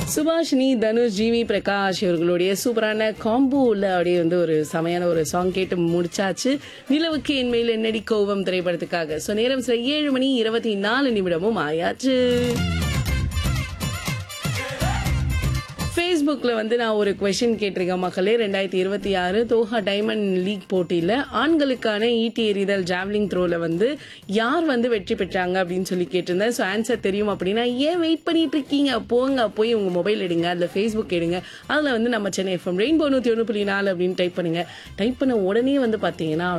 Subhashini Dhanush GV Prakash இவர்களுடைய சூப்பரான காம்போல அப்படியே வந்து ஒரு செமையான ஒரு சாங் கேட்டு முடிச்சாச்சு நிலவுக்கு என் மேல் என்னடி கோவம் திரைப்படத்துக்காக ஸோ நேரம் சில ஏழு மணி இருபத்தி நாலு நிமிடமும் ஆயாச்சு ஃபேஸ்புக்கில் வந்து நான் ஒரு கொஷின் கேட்டிருக்கேன் மக்களே ரெண்டாயிரத்தி இருபத்தி ஆறு தோஹா டைமண்ட் லீக் போட்டியில் ஆண்களுக்கான ஈட்டி எறிதல் ஜாவ்லிங் த்ரோவில் வந்து யார் வந்து வெற்றி பெற்றாங்க அப்படின்னு சொல்லி கேட்டிருந்தேன் ஸோ ஆன்சர் தெரியும் அப்படின்னா ஏன் வெயிட் பண்ணிட்டு இருக்கீங்க போங்க போய் உங்கள் மொபைல் எடுங்க அதில் ஃபேஸ்புக் எடுங்க அதில் வந்து நம்ம சென்னை எஃப்எம் ரெயின்போ நூற்றி ஒன்று புள்ளி நாலு அப்படின்னு டைப் பண்ணுங்க டைப் பண்ண உடனே வந்து பார்த்தீங்கன்னா